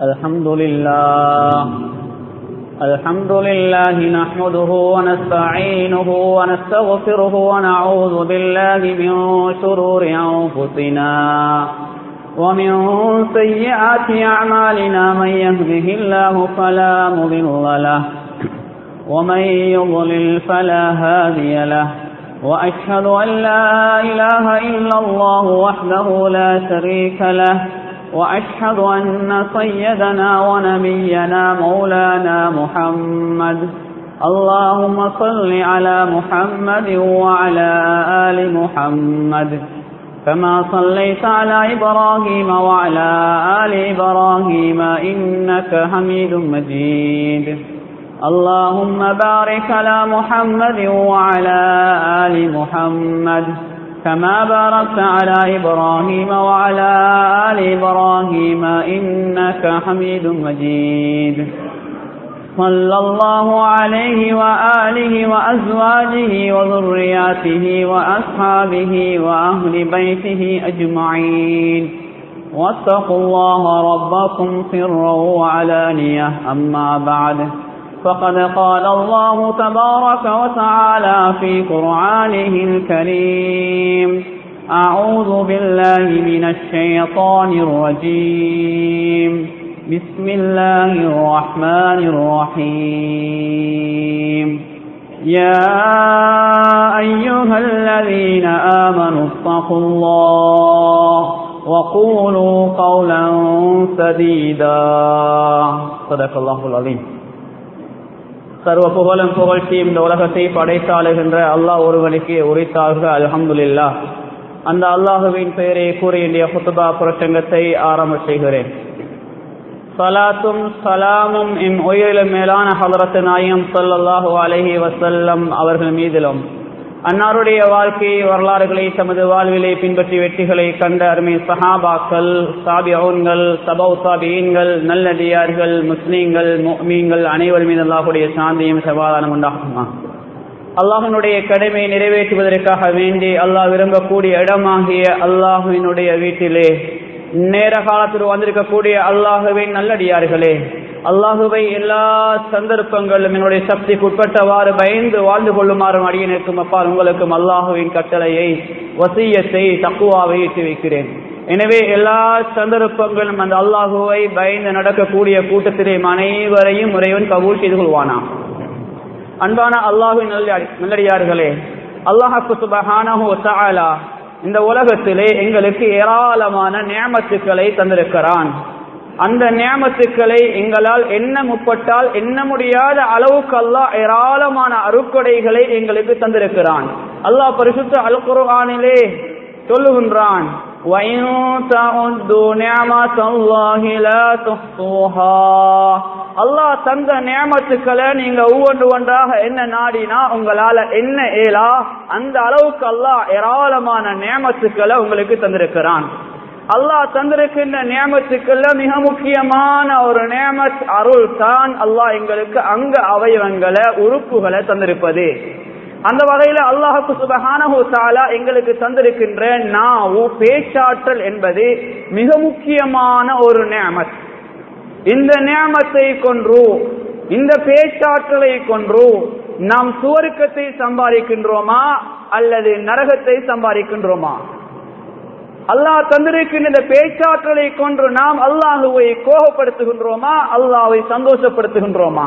الحمد لله الحمد لله نحمده ونستعينه ونستغفره ونعوذ بالله من شرور أنفسنا ومن سيئات أعمالنا من يهده الله فلا مضل له ومن يضلل فلا هادي له وأشهد أن لا إله إلا الله وحده لا شريك له وأشهد أن سيدنا ونبينا مولانا محمد اللهم صل على محمد وعلى آل محمد كما صليت على إبراهيم وعلى آل إبراهيم إنك حميد مجيد اللهم بارك على محمد وعلى آل محمد كما باركت على إبراهيم وعلى آل إبراهيم إنك حميد مجيد صلى الله عليه وآله وأزواجه وذرياته وأصحابه وأهل بيته أجمعين واتقوا الله ربكم سرا وعلانية أما بعد فقد قال الله تبارك وتعالى في قرآنه الكريم أعوذ بالله من الشيطان الرجيم بسم الله الرحمن الرحيم يا أيها الذين آمنوا اتقوا الله وقولوا قولا سديدا صدق الله العظيم சர்வ புகழும் புகழ்ச்சியும் இந்த உலகத்தை படைத்தாளுகின்ற அல்லாஹ் ஒருவனுக்கு உரைத்தார்கள் அலமதுல்லா அந்த அல்லாஹுவின் பெயரை கூறிய புத்துபா புரட்டங்கத்தை ஆரம்ப செய்கிறேன் சலாத்தும் சலாமும் என் உயிரிலும் மேலான ஹலரத்து நாயம் சொல்லல்லாஹு அலஹி வசல்லம் அவர்கள் மீதிலும் அன்னாருடைய வாழ்க்கை வரலாறுகளை தமது வாழ்விலே பின்பற்றி வெற்றிகளை கண்ட அருமை சஹாபாக்கள் சாபியவுன்கள் சபௌ சாபியன்கள் நல்லடியார்கள் முஸ்லீம்கள் மீன்கள் அனைவர் மீது அல்லாஹுடைய சாந்தியும் சமாதானம் உண்டாகுமா அல்லாஹினுடைய கடமையை நிறைவேற்றுவதற்காக வேண்டி அல்லாஹ் விரும்பக்கூடிய இடமாகிய அல்லாஹுவினுடைய வீட்டிலே நேர காலத்தில் வந்திருக்கக்கூடிய அல்லாஹுவின் நல்லடியார்களே அல்லாஹுவை எல்லா சந்தர்ப்பங்களும் என்னுடைய சக்திக்கு உட்பட்டவாறு பயந்து வாழ்ந்து கொள்ளுமாறும் அடியனுக்கும் அப்பால் உங்களுக்கும் அல்லாஹுவின் கட்டளையை வசியத்தை தக்குவாவை இட்டு வைக்கிறேன் எனவே எல்லா சந்தர்ப்பங்களும் அந்த அல்லாஹுவை பயந்து நடக்கக்கூடிய கூட்டத்திலே அனைவரையும் முறைவன் கபூல் செய்து கொள்வானாம் அன்பான அல்லாஹுவின் நல்லடியார்களே அல்லாஹு சுபஹானஹு தஆலா இந்த உலகத்திலே எங்களுக்கு ஏராளமான நியமத்துக்களை தந்திருக்கிறான் அந்த நியமத்துக்களை எங்களால் எண்ண முற்பட்டால் எண்ண முடியாத அளவுக்கு அல்லாஹ் ஏராளமான அருக்கொடைகளை எங்களுக்கு தந்திருக்கிறான் அல்லாஹ் பரிசுத்த அல் குர்ஆனிலே சொல்லுகின்றான் அல்லாஹ் தந்த நியமத்துக்களை நீங்க ஒவ்வொன்று ஒன்றாக என்ன நாடினா உங்களால என்ன ஏலா அந்த அளவுக்கு அல்லாஹ் ஏராளமான நியமத்துக்களை உங்களுக்கு தந்திருக்கிறான் அல்லாஹ் தந்திருக்கின்ற நியமத்துக்கள்ல மிக முக்கியமான ஒரு நியமத் அருள் தான் அல்லாஹ் எங்களுக்கு அங்க அவயவங்களை உறுப்புகளை தந்திருப்பது அந்த வகையில அல்லாஹுக்கு சுபஹானஹு தாலா எங்களுக்கு தந்திருக்கின்ற நாவு பேச்சாற்றல் என்பது மிக முக்கியமான ஒரு நியமத் இந்த நியமத்தை கொன்று இந்த பேச்சாற்றலை கொன்று நாம் சுவருக்கத்தை சம்பாதிக்கின்றோமா அல்லது நரகத்தை சம்பாதிக்கின்றோமா அல்லாஹ் தந்திருக்கின்ற இந்த பேச்சாற்றலை கொன்று நாம் அல்லாஹுவை கோபப்படுத்துகின்றோமா அல்லாஹை சந்தோஷப்படுத்துகின்றோமா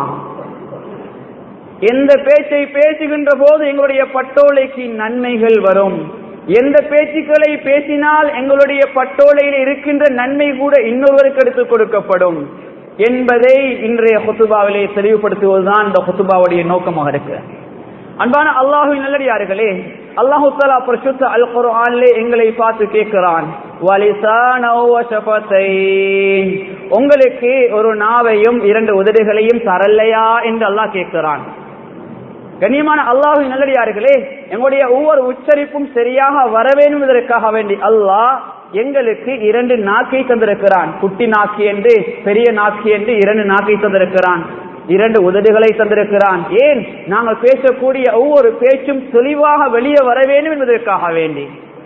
எந்த பேச்சை பேசுகின்ற போது எங்களுடைய பட்டோலைக்கு நன்மைகள் வரும் எந்த பேச்சுக்களை பேசினால் எங்களுடைய பட்டோலையில் இருக்கின்ற நன்மை கூட இன்னொருவருக்கு எடுத்துக் கொடுக்கப்படும் என்பதை இன்றைய ஹுத்துபாவிலே தெளிவுபடுத்துவதுதான் இந்த ஹுத்துபாவுடைய நோக்கமாக இருக்கு அன்பான அல்லாஹுவின் நல்லடியார்களே அல்லாஹு தாலா பரிசுத்த அல் குர்ஆனிலே எங்களை பார்த்து கேட்கிறான் உங்களுக்கு ஒரு நாவையும் இரண்டு உதடுகளையும் தரலையா என்று அல்லாஹ் கேட்கிறான் கண்ணியமான அல்லாஹின் நல்லடியார்களே எங்களுடைய ஒவ்வொரு உச்சரிப்பும் சரியாக வர வேண்டும் என்பதற்காக வேண்டி அல்லாஹ் எங்களுக்கு இரண்டு நாக்கை தந்திருக்கிறான் குட்டி நாக்கி என்று பெரிய நாக்கி என்று இரண்டு நாக்கை தந்திருக்கிறான் இரண்டு உதடுகளை தந்திருக்கிறான் ஏன் நாங்கள் பேசக்கூடிய ஒவ்வொரு பேச்சும் தெளிவாக வெளியே வர வேண்டும் என்பதற்காக வேண்டி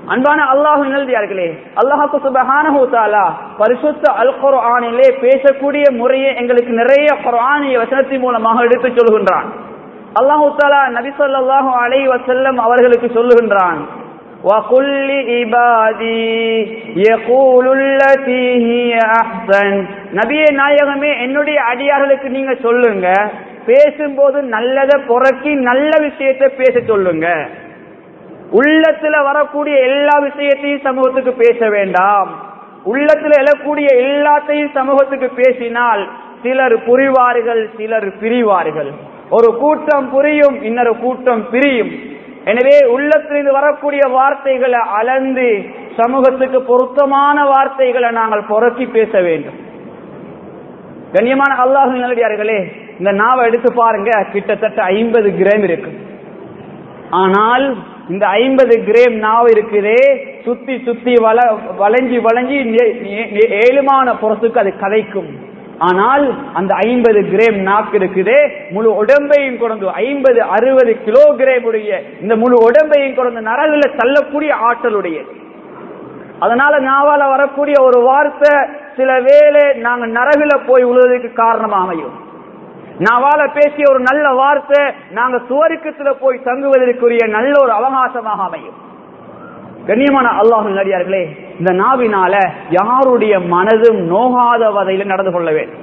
அன்பான அல்லாஹு நல்லடியார்களே அல்லாஹு சுபஹானஹு தஆலா பரிசுத்த அல் குர்ஆனிலே பேசக்கூடிய முறையை எங்களுக்கு நிறைய குர்ஆனிய வசனத்தின் மூலமாக எடுத்துச் சொல்கின்றான் அல்லாஹு தாலா நபி ஸல்லல்லாஹு அலைஹி வஸல்லம் அவர்களுக்கு சொல்லுகின்றான் وَقُلْ لِعِبَادِي يَقُولُوا الَّتِي هِيَ أَحْسَنُ நபியே நாயகமே என்னுடைய அடியார்களுக்கு நீங்க சொல்லுங்க பேசும்போது நல்லத புறக்கி நல்ல விஷயத்தை பேச சொல்லுங்க உள்ளத்துல வரக்கூடிய எல்லா விஷயத்தையும் சமூகத்துக்கு பேச வேண்டாம் உள்ளத்துல எழக்கூடிய எல்லாத்தையும் சமூகத்துக்கு பேசினால் சிலர் புரிவார்கள் சிலர் பிரிவார்கள் ஒரு கூட்டம் புரியும் இன்னொரு கூட்டம் பிரியும் எனவே உள்ளத்திலிருந்து வரக்கூடிய வார்த்தைகளை அளந்து சமூகத்துக்கு பொருத்தமான வார்த்தைகளை நாங்கள் புறக்கி பேச வேண்டும் கண்ணியமான அல்லாஹ் நல்லடியார்களே இந்த நாவை எடுத்து பாருங்க கிட்டத்தட்ட ஐம்பது கிராம் இருக்கு ஆனால் இந்த ஐம்பது கிராம் நாவு இருக்குதே சுத்தி சுத்தி வள வளைஞ்சி வளைஞ்சி நெ- நெ- நெ- ஏழுமான புறத்துக்கு அது கதைக்கும் ஆனால் அந்த ஐம்பது கிராம் நாக்கு இருக்குதே முழு உடம்பையும் கொண்டு ஐம்பது அறுபது கிலோகிராம் உடைய இந்த முழு உடம்பையும் கொண்டு நரகுல தள்ளக்கூடிய ஆற்றலுடையது அதனால நாவால வரக்கூடிய ஒரு வார்த்தை சில வேளை நாங்க நரகுல போய் உழுவதற்கு காரணமாக அமையும் நாவால பேசிய ஒரு நல்ல வார்த்தை நாங்க சுவருக்கத்துல போய் தங்குவதற்குரிய நல்ல ஒரு அவகாசமாக அமையும் கண்ணியமான அல்லாஹ் நடிகார்களே இந்த நாவினால யாருடைய மனதும் நோகாத வகையில நடந்து கொள்ள வேண்டும்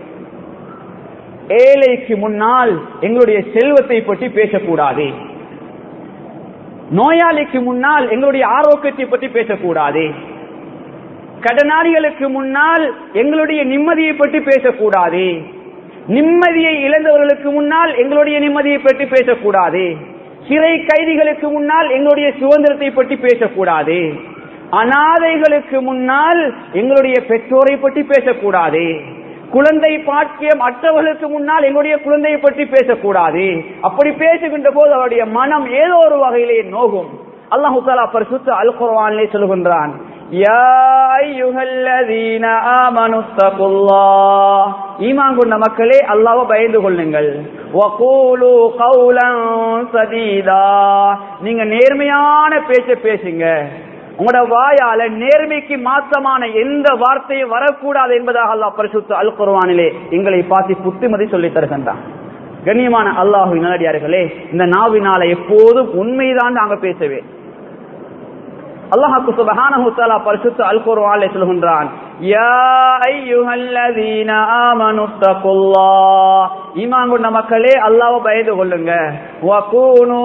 ஏழைக்கு முன்னால் எங்களுடைய செல்வத்தை பற்றி பேசக்கூடாது நோயாளிக்கு முன்னால் எங்களுடைய ஆரோக்கியத்தை பற்றி பேசக்கூடாது கடனாளிகளுக்கு முன்னால் எங்களுடைய நிம்மதியை பற்றி பேசக்கூடாது நிம்மதியை இழந்தவர்களுக்கு முன்னால் எங்களுடைய நிம்மதியை பற்றி பேசக்கூடாது சிறை கைதிகளுக்கு முன்னால் எங்களுடைய சுதந்திரத்தை பற்றி பேசக்கூடாது அனாதைகளுக்கு முன்னால் எங்களுடைய பெற்றோரை பற்றி பேசக்கூடாது குழந்தை பாக்கியம் அற்றவர்களுக்கு முன்னால் எங்களுடைய குழந்தையை பற்றி பேசக்கூடாது அப்படி பேசுகின்ற போது அவருடைய மனம் ஏதோ ஒரு வகையிலே நோகும் அல்லாஹு தாலா பரிசுத்த அல் குர்ஆனிலே சொல்கின்றான் யா அய்யுஹல்லதீன ஆமனு தகுல்லாஹ் ஈமான் கொண்ட மக்களே அல்லாஹ்வை பயந்து கொள்ளுங்கள் வகூலு கௌலன் சதீதா நீங்க நேர்மையான பேச்ச பேசுங்க உங்களோட வாயால நேர்மைக்கு மாற்றமான எந்த வார்த்தையும் வரக்கூடாது என்பதாக அல்லாஹ் பரிசுத்த அல் குர்ஆனிலே எங்களை பார்த்து புத்திமதி சொல்லி தருகின்றான் கண்ணியமான அல்லாஹு நல்லடியார்களே இந்த நாவினால எப்போதும் உண்மைதான் நாங்க பேசவே அல்லாஹ்க்கு சுப்ஹானஹு தஆலா பரிசுத்த அல் குர்ஆனிலே சொல்கின்றான் யா அய்யுஹல்லதீன ஆமனு தகுல்லாஹ் ஈமான் கொண்ட மக்களே அல்லாஹ்வை பயந்து கொள்ளுங்க வகூனு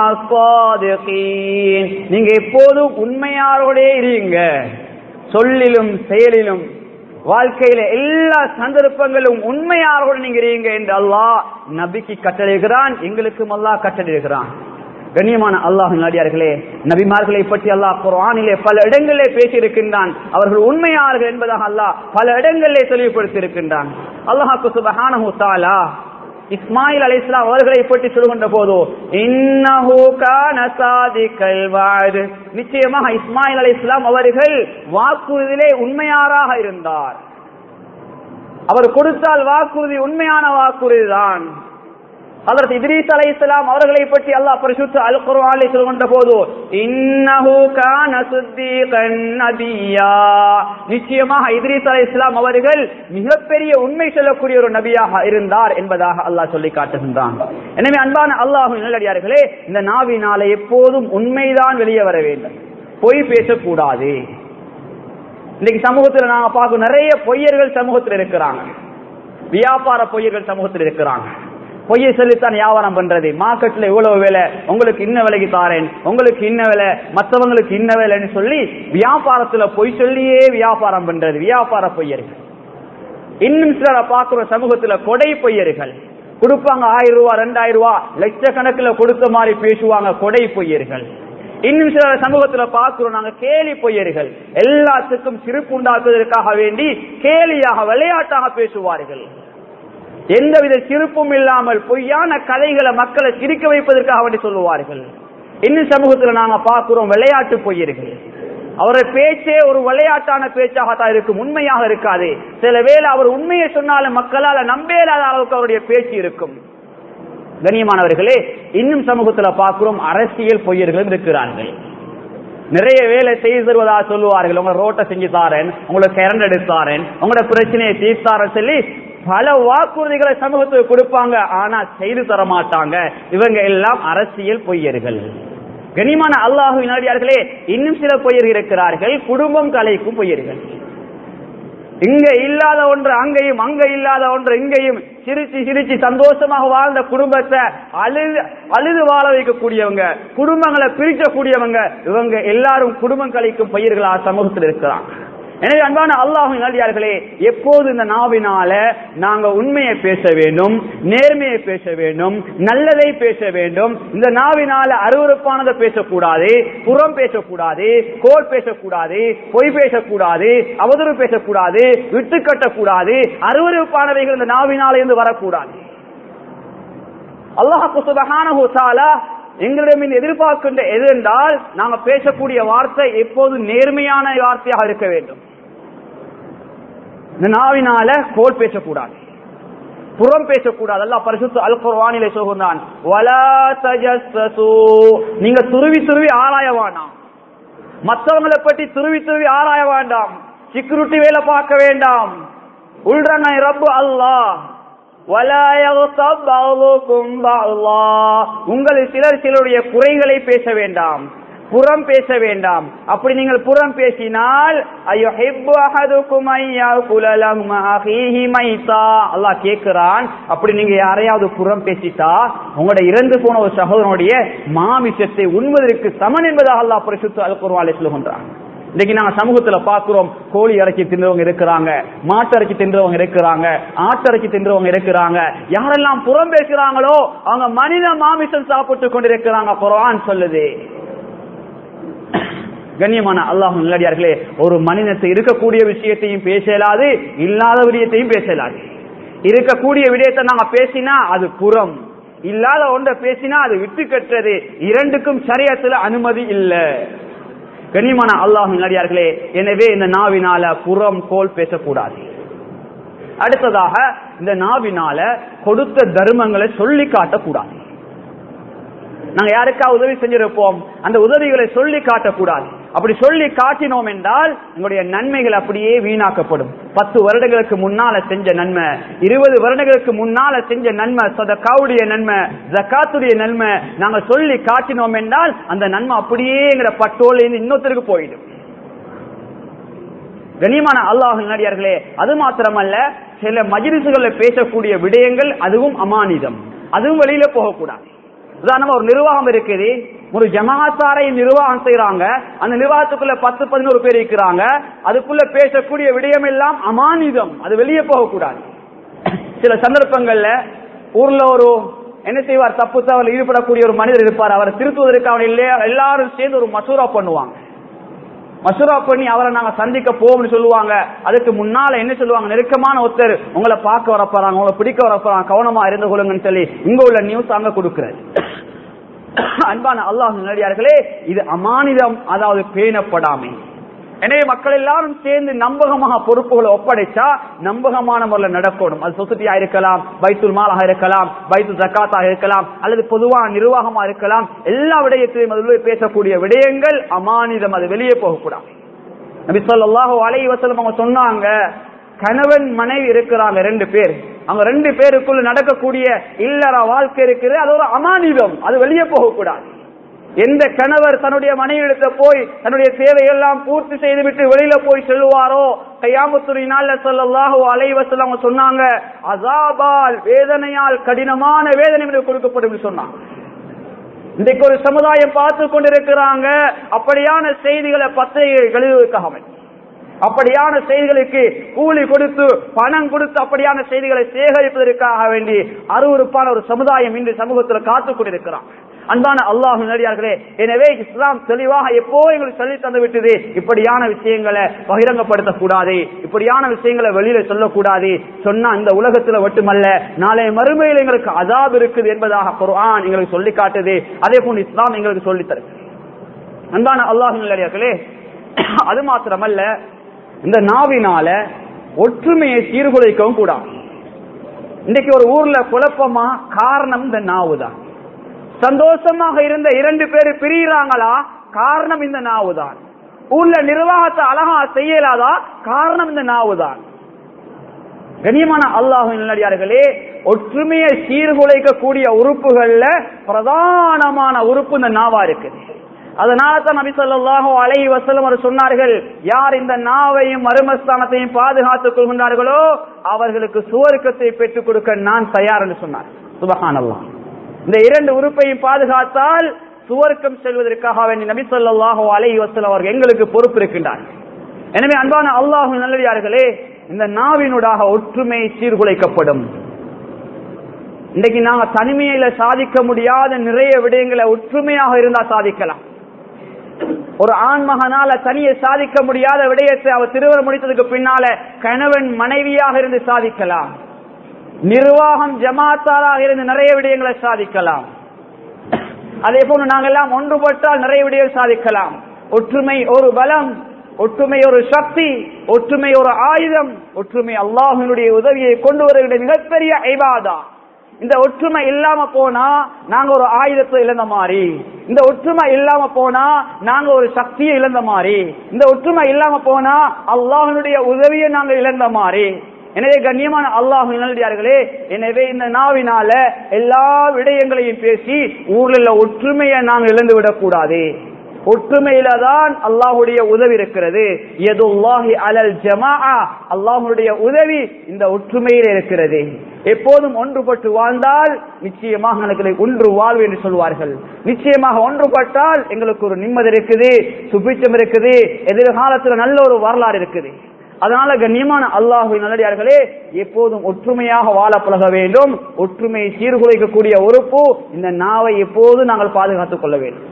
மாஸ்ஸாதிகீன் நீங்க எப்போதும் உண்மையாரோடே இருங்க சொல்லிலும் செயலிலும் வாழ்க்கையில எல்லா சந்தர்ப்பங்களும் உண்மையாரோடு நீங்க இருங்க என்று அல்லாஹ் நபிக்கு கட்டளைகிறான் எங்களுக்கும் அல்லாஹ் கட்டளைகிறான் கண்ணியமான அல்லாஹ் நடிகார்களே நபிமார்களை பற்றி அல்லாஹ் குர்ஆனிலே பல இடங்களிலே பேசியிருக்கின்றான் அவர்கள் உண்மையார்கள் என்பதாக அல்லாஹ் பல இடங்களிலே தெளிவுபடுத்தி இருக்கின்றான் அல்லாஹாக்கு சுபஹானஹு தஆலா இஸ்மாயில் அலைஹிஸ்ஸலாம் அவர்களை பற்றி சொல்கின்ற போது இன்னஹு கான சாதிகல் வாது நிச்சயமாக இஸ்மாயில் அலைஹிஸ்ஸலாம் அவர்கள் வாக்குறுதியிலே உண்மையாராக இருந்தார் அவர் கொடுத்தால் வாக்குறுதி உண்மையான வாக்குறுதி தான் அதற்கு இத்ரீஸ் அலை இஸ்லாம் அவர்களை பற்றி அல்லாஹ் பரிசுத்த அல் குர்ஆனில் சொல்கின்ற போது இன்னஹு கான சித்தீகன் நபியா நிச்சயமாக இத்ரீஸ் அலை இஸ்லாம் அவர்கள் மிகப்பெரிய உண்மை சொல்லக்கூடிய ஒரு நபியாக இருந்தார் என்பதாக அல்லாஹ் சொல்லி காட்டுகின்றான் எனவே அன்பான அல்லாஹ் நல்லடியார்களே இந்த நாவினால எப்போதும் உண்மைதான் வெளியே வர வேண்டும் பொய் பேசக்கூடாது இன்னைக்கு சமூகத்தில் நாங்க பார்க்கும் நிறைய பொய்யர்கள் சமூகத்தில் இருக்கிறாங்க வியாபார பொய்யர்கள் சமூகத்தில் இருக்கிறாங்க பொய்யை சொல்லித்தான் வியாபாரம் பண்றது மார்க்கெட்ல இவ்வளவு வேலை உங்களுக்கு இன்ன விலைக்கு தாரேன் உங்களுக்கு இன்ன விலை மற்றவங்களுக்கு இன்ன விலைன்னு சொல்லி வியாபாரத்துல பொய் சொல்லியே வியாபாரம் பண்றது வியாபார பொய்யர்கள் இன்னும் சிலரை பார்க்கிற சமூகத்துல கொடை பொய்யர்கள் கொடுப்பாங்க ஆயிரம் ரூபாய் ரெண்டாயிரம் ரூபாய் லட்சக்கணக்கில் கொடுத்த மாதிரி பேசுவாங்க கொடை பொய்யர்கள் இன்னும் சில சமூகத்துல பார்க்கிறோம் நாங்க கேலி பொய்யர்கள் எல்லாத்துக்கும் சிரிப்பு உண்டாக்குவதற்காக வேண்டி கேலியாக விளையாட்டாக பேசுவார்கள் எந்தவித சிரிப்பும் இல்லாமல் பொய்யான கதைகளை மக்களை சிரிக்க வைப்பதற்காக வேண்டி சொல்லுவார்கள் இன்னும் சமூகத்துல நாங்க பார்க்கிறோம் விளையாட்டு பொய்யர்கள் அவருடைய பேச்சே ஒரு விளையாட்டான பேச்சாகத்தான் இருக்கும் உண்மையாக இருக்காது சில வேளை அவர் உண்மையை சொன்னாலும் மக்களால நம்பேலாத அளவுக்கு அவருடைய பேச்சு இருக்கும் கண்ணியமானவர்களே இன்னும் சமூகத்துல பார்க்கிறோம் அரசியல் பொய்யர்களும் இருக்கிறார்கள் நிறைய வேலை செய்து தருவதா சொல்லுவார்கள் உங்களை ரோட்டை செஞ்சு தாரேன் உங்களுக்கு கரண்ட் எடுத்தாரேன் உங்களோட பிரச்சனையை தீர்த்தாரன் சொல்லி பல வாக்குறுதிகளை சமூகத்துக்கு கொடுப்பாங்க ஆனா செய்து தர மாட்டாங்க இவங்க எல்லாம் அரசியல் பொய்யர்கள் கனிமான அல்லாஹுவின் அடியார்களே இன்னும் சில பொய்யர்கள் இருக்கிறார்கள் குடும்பம் கலைக்கும் பொய்யர்கள் இங்க இல்லாத ஒன்று அங்கேயும் அங்க இல்லாத ஒன்று இங்கேயும் சிரிச்சு சிரிச்சு சந்தோஷமாக வாழ்ந்த குடும்பத்தை அழுது அழுது வாழ வைக்கக்கூடியவங்க குடும்பங்களை பிரிக்கக்கூடியவங்க இவங்க எல்லாரும் குடும்பம் கலைக்கும் பயிர்களா சமூகத்தில் இருக்கிறாங்க எனவே அன்பான அல்லாஹின் நல்லியார்களே எப்போது இந்த நாவினால நாங்க உண்மையை பேச வேண்டும் நேர்மையை பேச வேண்டும் நல்லதை பேச வேண்டும் இந்த நாவினால அருவறுப்பானதை பேசக்கூடாது புறம் பேசக்கூடாது கோல் பேசக்கூடாது பொய் பேசக்கூடாது அவதூறு பேசக்கூடாது விட்டு கட்டக்கூடாது அருவறுப்பானவைகள் இந்த நாவினால இருந்து வரக்கூடாது அல்லாஹு சுபஹானஹு தஆலா எங்களிடம் எதிர்பார்க்கின்ற எது என்றால் நாங்க பேசக்கூடிய வார்த்தை எப்போது நேர்மையான வார்த்தையாக இருக்க வேண்டும் இந்த நாவினால கோல் பேசக்கூடாது புறம் பேசக்கூடாது அல்லாஹ் பரிசுத்த அல் குர்ஆனிலே சொல்கிறான் வலா தஜஸ்ஸசு நீங்க துருவி துருவி ஆராய வேண்டாம் மற்றவங்களை பற்றி துருவி துருவி ஆராய வேண்டாம் செக்யூரிட்டி வேலை பார்க்க வேண்டாம் உள்றனை ரப்பு அல்லாஹ் ولا يغتب بعضكم بعضا உங்களில் சிலர் சிலருடைய குறைகளை பேச வேண்டாம் புறம் பேச வேண்டாம் அப்படி நீங்கள் புறம் பேசினால் ஐயோ அல்லாஹ் கேட்கிறான் அப்படி நீங்க யாரையாவது புறம் பேசிட்டா உங்களோட இறந்து போன ஒரு சகோதரனுடைய மாமிசத்தை உண்பதற்கு சமன் என்பதாக அல்லாஹ் பரிசுத்து அல் குர்வாலை சொல்லுகின்றான் இன்னைக்கு நாங்க சமூகத்துல பாக்குறோம் கோழி இறக்கி தின்றவங்க இருக்கிறாங்க மாட்டு இறக்கி தின்றவங்க இருக்கிறாங்க ஆட்டு இறக்கி தின்றவங்க இருக்கிறாங்க யாரெல்லாம் புறம் பேசுறாங்களோ அவங்க மனித மாமிசம் சாப்பிட்டு கொண்டிருக்கிறாங்க குரான் சொல்லுது கண்ணியமான அல்லாஹ் நல்லடியார்களே ஒரு மனிதத்தை இருக்கக்கூடிய விஷயத்தையும் பேசலாது இல்லாத விடயத்தையும் பேசலாது இருக்கக்கூடிய விடயத்தை நாங்க பேசினா அது புறம் இல்லாத ஒன்றை பேசினா அது விட்டு கட்டுறது இரண்டுக்கும் சரியத்துல அனுமதி இல்லை கனிமான அல்லாஹ் நடிகார்களே எனவே இந்த நாவினால புறம் கோல் பேசக்கூடாது அடுத்ததாக இந்த நாவினால கொடுத்த தர்மங்களை சொல்லி காட்டக்கூடாது நாங்க யாருக்கா உதவி செஞ்சிருப்போம் அந்த உதவிகளை சொல்லி காட்டக்கூடாது அப்படி சொல்லி காட்டினோம் என்றால் எங்களுடைய நன்மைகள் அப்படியே வீணாக்கப்படும் பத்து வருடங்களுக்கு முன்னால செஞ்ச நன்மை இருபது வருடங்களுக்கு முன்னால செஞ்ச நன்மை சதக்காவுடைய நன்மை ஜக்காத்துடைய நன்மை நாங்க சொல்லி காட்டினோம் என்றால் அந்த நன்மை அப்படியே எங்கிற பட்டோல இருந்து இன்னொருத்தருக்கு போயிடும் கனியமான அல்லாஹ் நடிகார்களே அது மாத்திரமல்ல சில மஜிலிசுகள்ல பேசக்கூடிய விடயங்கள் அதுவும் அமானிதம் அதுவும் வெளியில போகக்கூடாது உதாரணமா ஒரு நிர்வாகம் இருக்குது ஒரு ஜமாத்தாரை நிர்வாகம் செய்யறாங்க அந்த நிர்வாகத்துக்குள்ள பத்து பதினோரு பேர் இருக்கிறாங்க அதுக்குள்ள பேசக்கூடிய விடயம் எல்லாம் அமானிதம் அது வெளியே போகக்கூடாது சில சந்தர்ப்பங்கள்ல ஊர்ல ஒரு என்ன செய்வார் தப்பு தவறு ஈடுபடக்கூடிய ஒரு மனிதர் இருப்பார் அவரை திருத்துவதற்கு அவன் இல்லையா எல்லாரும் சேர்ந்து ஒரு மசூரா பண்ணுவாங்க மசூரா பண்ணி அவரை நாங்க சந்திக்க போவோம்னு சொல்லுவாங்க அதுக்கு முன்னால என்ன சொல்லுவாங்க நெருக்கமான ஒருத்தர் உங்களை பார்க்க வரப்போறாங்க உங்களை பிடிக்க வரப்போறாங்க கவனமா இருந்து கொள்ளுங்கன்னு சொல்லி இங்க உள்ள நியூஸ் அங்க கொடுக்கிறது அன்பான அல்லாஹ் நடிகார்களே இது அமானிதம் அதாவது பேணப்படாமை எனவே மக்கள் எல்லாரும் சேர்ந்து நம்பகமாக பொறுப்புகளை ஒப்படைச்சா நம்பகமான முறையில் நடக்கணும் அது சொசைட்டியா இருக்கலாம் பைத்துல் மாலாக இருக்கலாம் பைத்து ஜக்காத்தாக இருக்கலாம் அல்லது பொதுவான நிர்வாகமா இருக்கலாம் எல்லா விடயத்திலும் அதில் பேசக்கூடிய விடயங்கள் அமானிதம் அது வெளியே போகக்கூடாது நபி சொல்லாஹு அலை வசலம் அவங்க சொன்னாங்க கணவன் மனைவி இருக்கிறாங்க ரெண்டு பேர் அவங்க ரெண்டு பேருக்குள்ள நடக்கக்கூடிய இல்லற வாழ்க்கை இருக்குது அது ஒரு அமானிதம் அது வெளியே போகக்கூடாது எந்த கணவர் தன்னுடைய மனைவிடத்தை போய் தன்னுடைய தேவையெல்லாம் பூர்த்தி செய்துவிட்டு வெளியில போய் சொல்லுவாரோ கையாமத்துறை நாள்ல சொல்லலாஹோ அலைவசல் அவங்க சொன்னாங்க அசாபால் வேதனையால் கடினமான வேதனை கொடுக்கப்படும் சொன்னாங்க இன்றைக்கு ஒரு சமுதாயம் பார்த்து கொண்டிருக்கிறாங்க அப்படியான செய்திகளை பத்திரிகைகள் எழுதுவதற்காக அப்படியான செய்திகளுக்கு கூலி கொடுத்து பணம் கொடுத்து அப்படியான செய்திகளை சேகரிப்பதற்காக வேண்டி அருவறுப்பான ஒரு சமுதாயம் இன்று சமூகத்தில் காத்துக் கொண்டிருக்கிறான் அன்பான அல்லாஹ் நடிகார்களே எனவே இஸ்லாம் தெளிவாக எப்போ எங்களுக்கு சொல்லி தந்து விட்டது இப்படியான விஷயங்களை பகிரங்கப்படுத்தக்கூடாது இப்படியான விஷயங்களை வெளியில சொல்லக்கூடாது சொன்னா இந்த உலகத்துல மட்டுமல்ல நாளை மறுமையில் எங்களுக்கு அதாப் இருக்குது என்பதாக குர்ஆன் எங்களுக்கு சொல்லி காட்டுது அதே போன்று இஸ்லாம் எங்களுக்கு சொல்லி தருது அன்பான அல்லாஹ் நடிகார்களே அது மாத்திரமல்ல இந்த நாவினால ஒற்றுமையை சீர்குலைக்கவும் கூடாது இன்னைக்கு ஒரு ஊர்ல குழப்பமா காரணம் இந்த நாவு தான் சந்தோஷமாக இருந்த இரண்டு பேர் பிரிகிறாங்களா காரணம் இந்த நாவு தான் ஊர்ல நிர்வாகத்தை அழகா செய்யலாதா காரணம் இந்த நாவு தான் கண்ணியமான அல்லாஹ் நல்லடியார்களே ஒற்றுமையை சீர்குலைக்கக்கூடிய உறுப்புகள்ல பிரதானமான உறுப்பு இந்த நாவா இருக்குது அதனால தான் நபி ஸல்லல்லாஹு அலைஹி வஸல்லம் அவர் சொன்னார்கள் யார் இந்த நாவையும் மருமஸ்தானத்தையும் பாதுகாத்துக் கொள்கின்றார்களோ அவர்களுக்கு சுவர்க்கத்தை பெற்றுக் கொடுக்க நான் தயார் என்று சொன்னார் சுபஹானல்லாஹ் இந்த இரண்டு உறுப்பையும் பாதுகாத்தால் சுவர்க்கம் செல்வதற்காக வேண்டி நபி ஸல்லல்லாஹு அலைஹி வஸல்லம் அவர்கள் எங்களுக்கு பொறுப்பு இருக்கின்றார் எனவே அன்பான அல்லாஹ் நல்லடியார்களே இந்த நாவினூடாக ஒற்றுமை சீர்குலைக்கப்படும் இன்னைக்கு நாங்க தனிமையில சாதிக்க முடியாத நிறைய விடயங்களை ஒற்றுமையாக இருந்தா சாதிக்கலாம் ஒரு ஆண் மகனால தனியை சாதிக்க முடியாத விடயத்தை அவர் திருமணம் முடித்ததுக்கு பின்னால கணவன் மனைவியாக இருந்து சாதிக்கலாம் நிர்வாகம் ஜமாத்தாராக இருந்து நிறைய விடயங்களை சாதிக்கலாம் அதே போன்று நாங்கள் எல்லாம் ஒன்றுபட்டால் நிறைய விடயம் சாதிக்கலாம் ஒற்றுமை ஒரு பலம் ஒற்றுமை ஒரு சக்தி ஒற்றுமை ஒரு ஆயுதம் ஒற்றுமை அல்லாஹினுடைய உதவியை கொண்டு வருகிற மிகப்பெரிய ஐபாதா இந்த ஒற்றுமை இல்லாம போனா நாங்க ஒரு ஆயுதத்தை இழந்த மாதிரி இந்த ஒற்றுமை இல்லாம போனா நாங்க ஒரு சக்தியை இழந்த மாதிரி இந்த ஒற்றுமை இல்லாம போனா அல்லாஹினுடைய உதவியை நாங்க இழந்த மாதிரி எனவே கண்ணியமான அல்லாஹ் நல்லடியார்களே எனவே இந்த நாவினால எல்லா விடயங்களையும் பேசி ஊர்ல உள்ள ஒற்றுமையை நாங்கள் இழந்து விடக் கூடாது ஒற்றுமையில தான் அல்லாஹுடைய உதவி இருக்கிறது எதுல்லாஹி அலல் ஜமா அல்லாஹுடைய உதவி இந்த ஒற்றுமையில் இருக்கிறது எப்போதும் ஒன்றுபட்டு வாழ்ந்தால் நிச்சயமாக எங்களுக்கு ஒன்று வாழ்வு என்று சொல்வார்கள் நிச்சயமாக ஒன்றுபட்டால் எங்களுக்கு ஒரு நிம்மதி இருக்குது சுபிச்சம் இருக்குது எதிர்காலத்தில் நல்ல ஒரு வரலாறு இருக்குது அதனால கண்ணியமான அல்லாஹு நல்லடியார்களே எப்போதும் ஒற்றுமையாக வாழ பழக வேண்டும் ஒற்றுமையை சீர்குலைக்கக்கூடிய உறுப்பு இந்த நாவை எப்போதும் நாங்கள் பாதுகாத்துக் கொள்ள வேண்டும்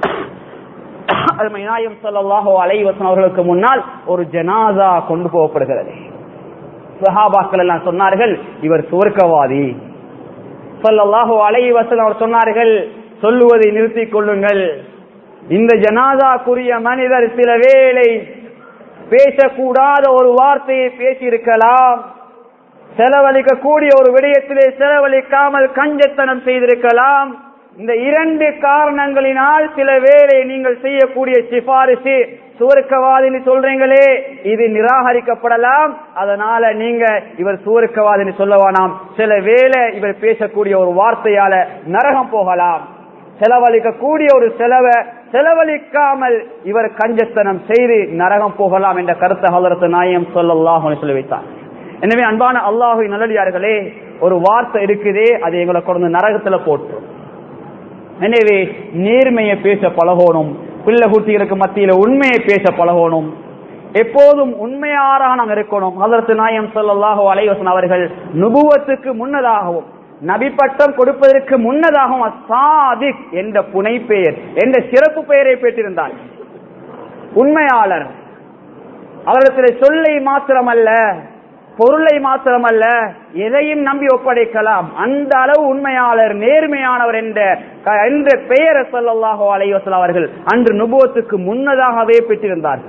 நாயம் சொல்லல்லாஹோ அலைவசன் அவர்களுக்கு முன்னால் ஒரு ஜனாதா கொண்டு போகப்படுகிறது சஹாபாக்கள் எல்லாம் சொன்னார்கள் இவர் சுவர்க்கவாதி சொல்லல்லாஹோ அலைவசன் அவர் சொன்னார்கள் சொல்லுவதை நிறுத்திக் கொள்ளுங்கள் இந்த ஜனாதாக்குரிய மனிதர் சில வேளை பேசக்கூடாத ஒரு வார்த்தையை பேசியிருக்கலாம் செலவழிக்கக்கூடிய ஒரு விடயத்திலே செலவழிக்காமல் கஞ்சத்தனம் செய்திருக்கலாம் இந்த இரண்டு காரணங்களினால் சில வேளை நீங்கள் செய்யக்கூடிய சிபாரிசு சுவர்க்கவாதின்னு சொல்றீங்களே இது நிராகரிக்கப்படலாம் அதனால நீங்க இவர் சுவர்க்கவாதின்னு சொல்ல வேணாம் சில வேளை இவர் பேசக்கூடிய ஒரு வார்த்தையால நரகம் போகலாம் செலவழிக்கக்கூடிய ஒரு செலவை செலவழிக்காமல் இவர் கஞ்சத்தனம் செய்து நரகம் போகலாம் என்ற கருத்தை ஹலரத்து நாயம் சொல்லல்லாஹ் சொல்லி வைத்தார் எனவே அன்பான அல்லாஹு நல்லடியார்களே ஒரு வார்த்தை இருக்குதே அது எங்களை கொண்டு நரகத்துல போட்டு எனவே நேர்மையை பேச பழகணும் பிள்ளை குட்டிகளுக்கு மத்தியில உண்மையை பேச பழகணும் எப்போதும் உண்மையாராக நாம் இருக்கணும் ஹதரத்து நாயம் சொல்லல்லாஹோ அலைவசன் அவர்கள் நுபுவத்துக்கு முன்னதாகவும் நபி பட்டம் கொடுப்பதற்கு முன்னதாகவும் அசாதிக் என்ற புனை பெயர் என்ற சிறப்பு பெயரை பெற்றிருந்தார் உண்மையாளர் அவரிடத்தில் சொல்லை மாத்திரமல்ல பொருளை மாத்திரமல்ல எதையும் நம்பி ஒப்படைக்கலாம் அந்த அளவு உண்மையாளர் நேர்மையானவர் என்ற என்ற பெயரை சொல்லல்லாஹோ அலைவசல் அவர்கள் அன்று நுபுவத்துக்கு முன்னதாகவே பெற்றிருந்தார்கள்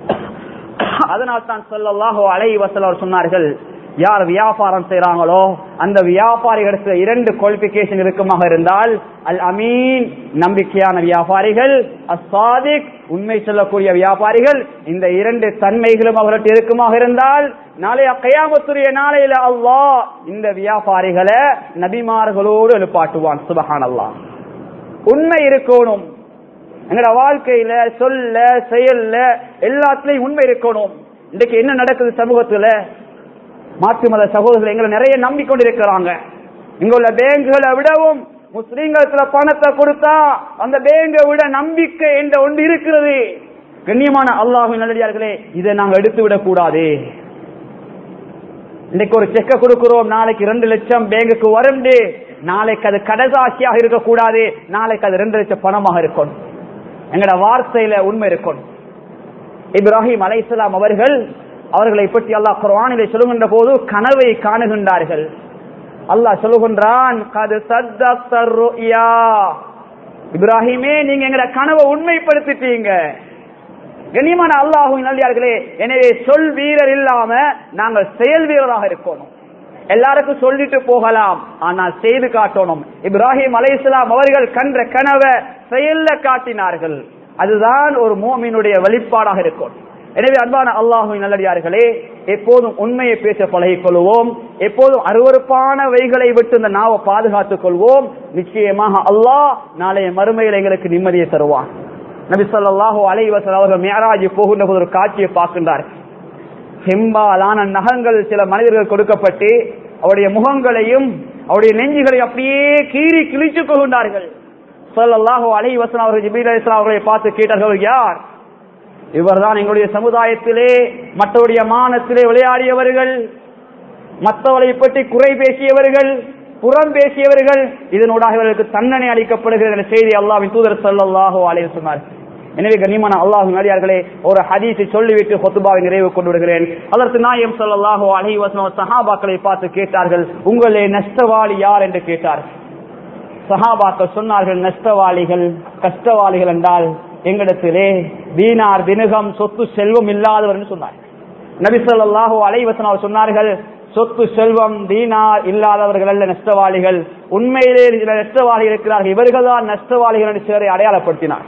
அதனால் தான் சொல்லல்லாஹோ அலைவசல் அவர் சொன்னார்கள் யார் வியாபாரம் செய்யறாங்களோ அந்த வியாபாரிகளுக்கு இரண்டு குவாலிபிகேஷன் இருக்குமாக இருந்தால் அல் அமீன் நம்பிக்கையான வியாபாரிகள் அசாதிக் உண்மை சொல்லக்கூடிய வியாபாரிகள் இந்த இரண்டு தன்மைகளும் அவர்கிட்ட இருக்குமாக இருந்தால் நாளைய கையாமத்துரிய நாளையில அல்லாஹ் இந்த வியாபாரிகளை நபிமார்களோடு எழுப்பாட்டுவான் சுபஹான் அல்லாஹ் உண்மை இருக்கணும் எங்களோட வாழ்க்கையில சொல்ல செயல்ல எல்லாத்துலயும் உண்மை இருக்கணும் இன்றைக்கு என்ன நடக்குது சமூகத்துல மாற்று மத சகோதரர்கள் எங்களை நிறைய நம்பிக்கொண்டிருக்கிறாங்க இங்குள்ள பேங்குகளை விடவும் முஸ்லீம்களுக்கு பணத்தை கொடுத்தா அந்த பேங்கை விட நம்பிக்கை என்ற ஒன்று இருக்கிறது கண்ணியமான அல்லாஹு நல்லடியார்களே இதை நாங்க எடுத்து விடக் கூடாது இன்னைக்கு ஒரு செக்க கொடுக்கிறோம் நாளைக்கு ரெண்டு லட்சம் பேங்குக்கு வருண்டு நாளைக்கு அது கடசாட்சியாக இருக்கக்கூடாது நாளைக்கு அது ரெண்டு லட்சம் பணமாக இருக்கணும் எங்கட வார்த்தையில உண்மை இருக்கணும் இப்ராஹிம் அலைசலாம் அவர்கள் அவர்களை பற்றி அல்லாஹ் குர்ஆனிலே சொல்லுகின்ற போது கனவை காணுகின்றார்கள் அல்லாஹ் சொல்லுகின்றான் கது சத்தருயா இப்ராஹிமே நீங்க எங்கட கனவை உண்மைப்படுத்திட்டீங்க கண்ணியமான அல்லாஹுவின் நல்லியார்களே எனவே சொல் வீரர் இல்லாம நாங்கள் செயல் வீரராக இருக்கணும் எல்லாருக்கும் சொல்லிட்டு போகலாம் ஆனால் செய்து காட்டணும் இப்ராஹிம் அலை அவர்கள் கன்ற கனவை செயல்ல காட்டினார்கள் அதுதான் ஒரு மோமினுடைய வெளிப்பாடாக இருக்கும் எனவே அன்பான அல்லாஹுவின் நல்லடியார்களே எப்போதும் உண்மையை பேச பழகிக் கொள்வோம் எப்போதும் அருவறுப்பான வைகளை விட்டு இந்த நாவை பாதுகாத்துக் கொள்வோம் நிச்சயமாக அல்லாஹ் நாளைய மறுமையில் எங்களுக்கு நிம்மதியை தருவான் நபி ஸல்லல்லாஹு அலைஹி வஸல்லம் அவர்கள் மியராஜ் போகின்ற போது ஒரு காட்சியை பார்க்கின்றார் செம்பாலான நகங்கள் சில மனிதர்கள் கொடுக்கப்பட்டு அவருடைய முகங்களையும் அவருடைய நெஞ்சுகளை அப்படியே கீறி கிழிச்சு கொள்கின்றார்கள் ஸல்லல்லாஹு அலைஹி வஸல்லம் அவர்கள் ஜிப்ரீல் அலைஹிஸ்ஸலாம் அவர்களை பார்த்து கேட்டார்கள் யார் இவர்தான் எங்களுடைய சமுதாயத்திலே மற்றவருடைய மானத்திலே விளையாடியவர்கள் மற்றவரை பற்றி குறை பேசியவர்கள் புறம் பேசியவர்கள் இதனூடாக இவர்களுக்கு தண்டனை அளிக்கப்படுகிறது என்ற செய்தி அல்லாவின் தூதர் ஸல்லல்லாஹு அலைஹி சொன்னார் எனவே கண்ணியமான அல்லாஹு நடிகார்களே ஒரு ஹதீஸை சொல்லிவிட்டு ஹொத்துபாவை நிறைவு கொண்டு விடுகிறேன் அதற்கு நாயம் ஸல்லல்லாஹு அலைஹி வஸல்லம் சஹாபாக்களை பார்த்து கேட்டார்கள் உங்களே நஷ்டவாளி யார் என்று கேட்டார் சஹாபாக்கள் சொன்னார்கள் நஷ்டவாளிகள் கஷ்டவாளிகள் என்றால் எங்களிடத்திலே தீனார் தினுகம் சொத்து செல்வம் இல்லாதவர் என்று சொன்னார் நபி ஸல்லல்லாஹு அலைஹி வஸல்லம் அவர் சொன்னார்கள் சொத்து செல்வம் தீனார் இல்லாதவர்கள் அல்ல நஷ்டவாளிகள் உண்மையிலே சில நஷ்டவாளிகள் இருக்கிறார்கள் இவர்கள் தான் நஷ்டவாளிகள் என்று சிலரை அடையாளப்படுத்தினார்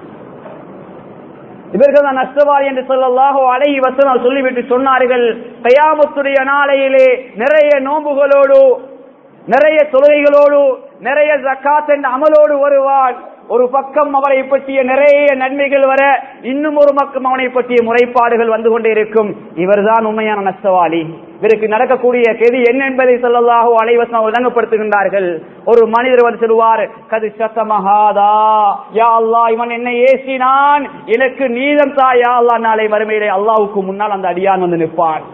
இவர்கள் தான் நஷ்டவாளி என்று சொல்லல்லாஹோ அலைஹி வசனம் சொல்லிவிட்டு சொன்னார்கள் கயாமத்துடைய நாளையிலே நிறைய நோன்புகளோடு நிறைய தொழுகைகளோடு நிறைய ஜக்காத் என்ற அமலோடு வருவான் ஒரு பக்கம் அவரை பற்றிய நிறைய நன்மைகள் வர இன்னும் ஒரு பக்கம் அவனை பற்றிய முறைப்பாடுகள் வந்து கொண்டே இருக்கும் இவர்தான் உண்மையான நஷ்டவாளி இவருக்கு நடக்கக்கூடிய கெதி என்ன என்பதை சொல்லலாக அலைவசம் விளங்கப்படுத்துகின்றார்கள் ஒரு மனிதர் வந்து சொல்லுவார் கது சத்தமகாதா யா அல்லாஹ் இவன் என்னை ஏசினான் எனக்கு நீதம் தா யா அல்லாஹ் நாளை வறுமையிலே அல்லாஹ்வுக்கு முன்னால் அந்த அடியான் வந்து நிற்பான்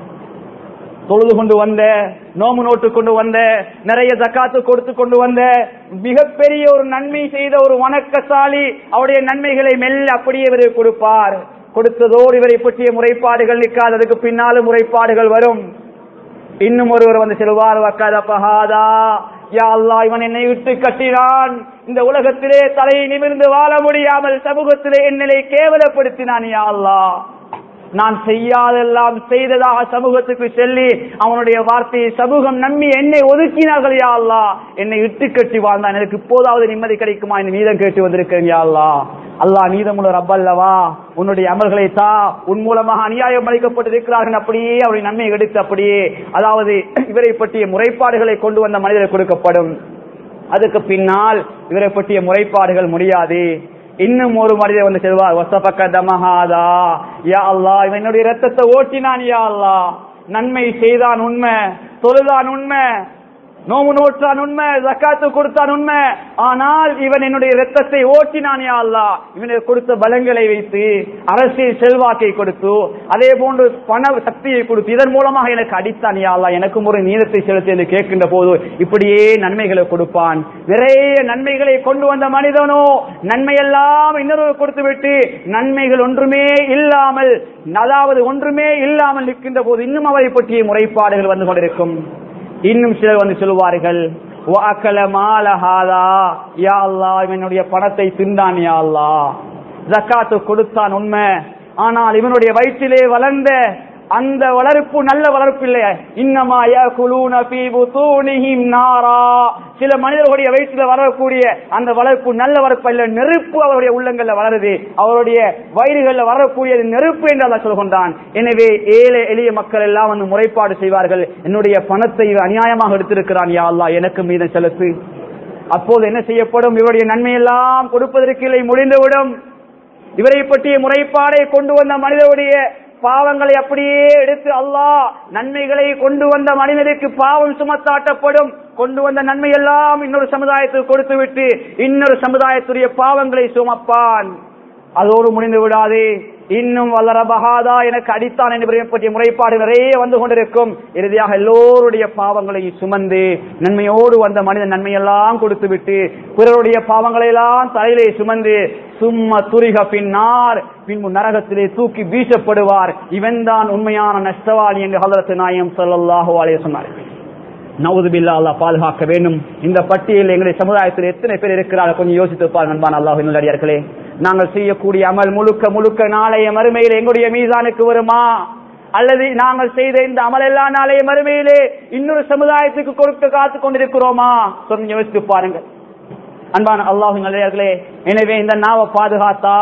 தொழுது கொண்டு வந்த நோம்பு நோட்டு கொண்டு வந்த நிறைய ஜக்காத்து கொடுத்து கொண்டு வந்த மிகப்பெரிய ஒரு நன்மை செய்த ஒரு வணக்கசாலி அவருடைய நன்மைகளை மெல்ல அப்படியே இவருக்கு கொடுப்பார் கொடுத்ததோடு இவரை பற்றிய முறைப்பாடுகள் நிற்காததுக்கு பின்னாலும் முறைப்பாடுகள் வரும் இன்னும் ஒருவர் வந்து செல்வார் வக்காத பகாதா யா அல்லாஹ் இவன் என்னை விட்டு கட்டினான் இந்த உலகத்திலே தலையை நிமிர்ந்து வாழ முடியாமல் சமூகத்திலே என்னை கேவலப்படுத்தினான் யா அல்லாஹ் நான் செய்யாதெல்லாம் செய்ததாக சமூகத்துக்கு சொல்லி அவனுடைய வார்த்தையை சமூகம் நம்பி என்னை ஒதுக்கினார்கள் யா அல்லா என்னை இட்டு கட்டி வாழ்ந்தான் எனக்கு இப்போதாவது நிம்மதி கிடைக்குமா என்று நீதம் கேட்டு வந்திருக்கேன் யா அல்லா அல்லாஹ் நீதமுள்ள ரப்பல்லவா உன்னுடைய அமல்களை தா உன் மூலமாக அநியாயம் அளிக்கப்பட்டிருக்கிறார்கள் அப்படியே அவருடைய நன்மை எடுத்து அப்படியே அதாவது இவரை பற்றிய முறைப்பாடுகளை கொண்டு வந்த மனிதர் கொடுக்கப்படும் அதுக்கு பின்னால் இவரை பற்றிய முறைப்பாடுகள் முடியாது இன்னும் ஒரு மனிதர் வந்து செல்வார் வசபக்க தமஹாதா யா அல்லாஹ் இவன் என்னுடைய ரத்தத்தை ஓட்டினான் யா அல்லாஹ் நன்மை செய்தான் உண்மை தொழுதான் உண்மை நோம்பு நோற்றான் உண்மை ஜக்காத்து கொடுத்தான் உண்மை ஆனால் இவன் என்னுடைய ரத்தத்தை ஓட்டினான் யா அல்லாஹ் இவனுக்கு கொடுத்த பலங்களை வைத்து அரசியல் செல்வாக்கை கொடுத்து அதே போன்று பண சக்தியை கொடுத்து இதன் மூலமாக எனக்கு அடித்தான் யா அல்லாஹ் எனக்கும் ஒரு நீதத்தை செலுத்தி என்று கேட்கின்ற போது இப்படியே நன்மைகளை கொடுப்பான் நிறைய நன்மைகளை கொண்டு வந்த மனிதனோ நன்மையெல்லாம் இன்னொரு கொடுத்து விட்டு நன்மைகள் ஒன்றுமே இல்லாமல் அதாவது ஒன்றுமே இல்லாமல் நிற்கின்ற போது இன்னும் அவரை பற்றிய முறைப்பாடுகள் வந்து கொண்டிருக்கும் இன்னும் சிலர் வந்து சொல்லுவார்கள் "வஅக்கல மால ஹாதா." யா அல்லாஹ் இவனுடைய பணத்தை தின்றான் யா அல்லாஹ் ஜக்காத்து கொடுத்தான் உண்மை ஆனால் இவனுடைய வயிற்றிலே வளர்ந்த அந்த வளர்ப்பு நல்ல வளர்ப்பு இல்லை இன்னமா யாகுலூன ஃபீ புதூனிஹிம் நாரா சில மனிதர்களுடைய வயிற்றில் வளரக்கூடிய அந்த வளர்ப்பு நல்ல வளர்ப்பு இல்ல நெருப்பு அவருடைய உள்ளங்கள்ல வளருது அவருடைய வயிறுகள்ல வளரக்கூடியது நெருப்பு என்று அல்லாஹ் சொல்கின்றான் எனவே ஏழை எளிய மக்கள் எல்லாம் வந்து முறைப்பாடு செய்வார்கள் என்னுடைய பணத்தை இவன் அநியாயமாக எடுத்திருக்கிறான் யா அல்லாஹ் எனக்கு மீதம் செலுத்து அப்போது என்ன செய்யப்படும் இவருடைய நன்மையெல்லாம் கொடுப்பதற்கு இல்லை முடிந்துவிடும் இவரை பற்றிய முறைப்பாடை கொண்டு வந்த மனிதனுடைய பாவங்களை அப்படியே எடுத்து அல்லாஹ் நன்மைகளை கொண்டு வந்த மனிதனுக்கு பாவம் சுமத்தாட்டப்படும் கொண்டு வந்த நன்மையெல்லாம் இன்னொரு சமுதாயத்துக்கு கொடுத்து விட்டு இன்னொரு சமுதாயத்துடைய பாவங்களை சுமப்பான் அதோடு முடிந்து விடாது இன்னும் வல்லரபகாதா எனக்கு அடித்தான் என்று பற்றிய முறைப்பாடு நிறைய வந்து கொண்டிருக்கும் இறுதியாக எல்லோருடைய பாவங்களை சுமந்து நன்மையோடு வந்த மனிதன் நன்மையெல்லாம் கொடுத்து விட்டு பிறருடைய பாவங்களை எல்லாம் தலையிலே சுமந்து சும்மா துரிக பின்னார் பின்பு நரகத்திலே தூக்கி வீசப்படுவார் இவன்தான் உண்மையான நஷ்டவாளி என்று ஹலரத்து நாயம் சொல்லல்லாஹோ அலைய சொன்னார் நவுதுபில்லா அல்லாஹ் பாதுகாக்க வேண்டும் இந்த பட்டியலில் எங்களுடைய சமுதாயத்தில் எத்தனை பேர் இருக்கிறார்கள் கொஞ்சம் யோசித்து பாருங்க அன்பான அல்லாஹ் நல்லடியார்களே நாங்கள் செய்யக்கூடிய அமல் முழுக்க முழுக்க நாளைய மறுமையில் எங்களுடைய மீதானுக்கு வருமா அல்லது நாங்கள் செய்த இந்த அமல் எல்லா நாளைய மறுமையிலே இன்னொரு சமுதாயத்துக்கு கொடுக்க காத்து கொண்டிருக்கிறோமா சொல்லி யோசித்து பாருங்கள் அன்பான அல்லாஹு நல்லே எனவே இந்த நாவை பாதுகாத்தா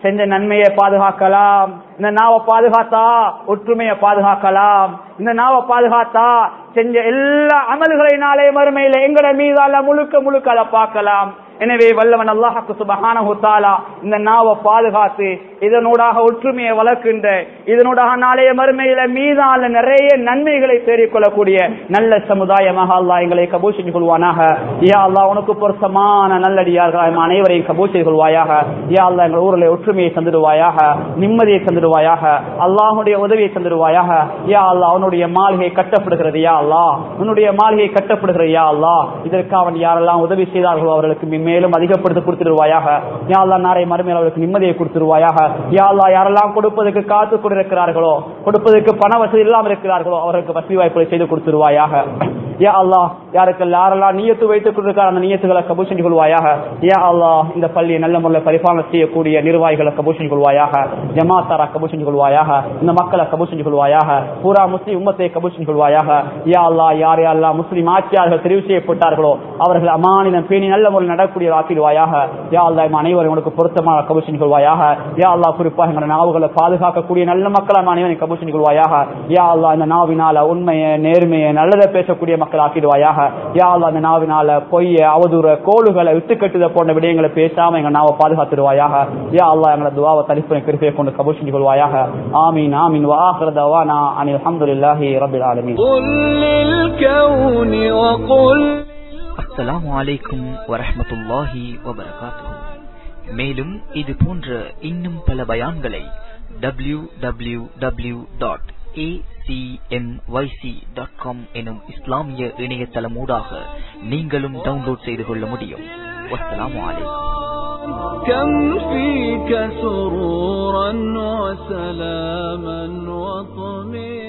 செஞ்ச நன்மையை பாதுகாக்கலாம் இந்த நாவை பாதுகாத்தா ஒற்றுமையை பாதுகாக்கலாம் இந்த நாவை பாதுகாத்தா செஞ்ச எல்லா அமல்களினாலே மறுமையில எங்கட மீதால முழுக்க முழுக்க அதை பார்க்கலாம் எனவே வல்லவன் அல்லாஹுக்கு சுபஹானஹு தஆலா இந்த நாவை பாதுகாத்து இதனூடாக ஒற்றுமையை வளர்க்கின்ற இதனூடாக நாளைய மறுமையில மீதான நிறைய நன்மைகளை தேடிக்கொள்ளக்கூடிய நல்ல சமுதாயமாக அல்லாஹ் எங்களை கபூல் செஞ்சு கொள்வானாக யா அல்லாஹ் உனக்கு பொருத்தமான நல்லடியார்கள் எம் அனைவரையும் கபூல் செய்து கொள்வாயாக யா அல்லாஹ் எங்கள் ஊரில் ஒற்றுமையை தந்துடுவாயாக நிம்மதியை தந்துடுவாயாக அல்லாஹுடைய உதவியை தந்துடுவாயாக யா அல்லாஹ் அவனுடைய மாளிகை கட்டப்படுகிறது யா அல்லாஹ் உன்னுடைய மாளிகை கட்டப்படுகிறது யா அல்லாஹ் இதற்கு அவன் யாரெல்லாம் உதவி செய்தார்களோ அவர்களுக்கு மேலும் அதிகப்படுத்தி கொடுத்துருவாயாக யா அல்லாஹ் நாளை மறுமையில் அவர்களுக்கு நிம்மதியை கொடுத்துருவாயாக யா அல்லாஹ் யாரெல்லாம் கொடுப்பதற்கு காத்து கொண்டிருக்கிறார்களோ கொடுப்பதற்கு பண வசதி இல்லாமல் இருக்கிறார்களோ அவர்களுக்கு வசதி வாய்ப்புகளை செய்து கொடுத்துருவாயாக யா அல்லாஹ் யாருக்கு யாரெல்லாம் நீயத்து வைத்துக் கொண்டிருக்கார் அந்த நீயத்துகளை கபூல் செஞ்சு கொள்வாயாக யா அல்லாஹ் இந்த பள்ளியை நல்ல முறையில் பரிபாலனை செய்யக்கூடிய நிர்வாகிகளை கபூல் செஞ்சு கொள்வாயாக ஜமாத்தாரா கபூல் செஞ்சு கொள்வாயாக இந்த மக்களை கபூல் செஞ்சு கொள்வாயாக பூரா முஸ்லிம் உம்மத்தை கபூல் செஞ்சு கொள்வாயாக யா அல்லாஹ் யார் யாரெல்லாம் முஸ்லிம் ஆட்சியாளர்கள் தெரிவு செய்யப்பட்டார்களோ அவர்கள் அமானிதம் பேணி நல்ல முறையில் நடக்கூடிய ஆக்கிடுவாயாக யா அல்லாஹ் இம் அனைவரும் உனக்கு பொருத்தமான கபூல் செஞ்சு கொள்வாயாக யா அல்லாஹ் குறிப்பாக எங்களுடைய நாவுகளை பாதுகாக்கக்கூடிய நல்ல மக்களை நம் அனைவரையும் கபூல் செஞ்சு கொள்வாயாக யா அல்லாஹ் இந்த நாவினால உண்மையை நேர்மையை நல்லதை பேசக்கூடிய மக்கள் ஆக்கிடுவாயாக யா அல்லாஹ் இந்த நாவினால பொய்ய அவதூற கோளுகளை விட்டு கட்டுத போன்ற விடயங்களை பேசாம எங்க நாவை பாதுகாத்துடுவாயாக யா அல்லாஹ் எங்களை துவாவை தலிப்பனை கிருப்பையை கொண்டு கபூல் செஞ்சு கொள்வாயாக ஆமீன் ஆமீன் வாஹிர தவானா அனில் அல்ஹம்துலில்லாஹி ரபில் ஆலமீன் قل للكون وقل அஸ்ஸலாமு அலைக்கும் வரஹ்மத்துல்லாஹி வபரகாத்துஹு மேலும் இது போன்ற இன்னும் பல பயான்களை W W W dot dot com எனும் இஸ்லாமிய இணையதளமூடாக நீங்களும் டவுன்லோட் செய்து கொள்ள முடியும் வஸ்ஸலாமு அலைக்கும் كم فيك سرورا وسلاما وطمئنا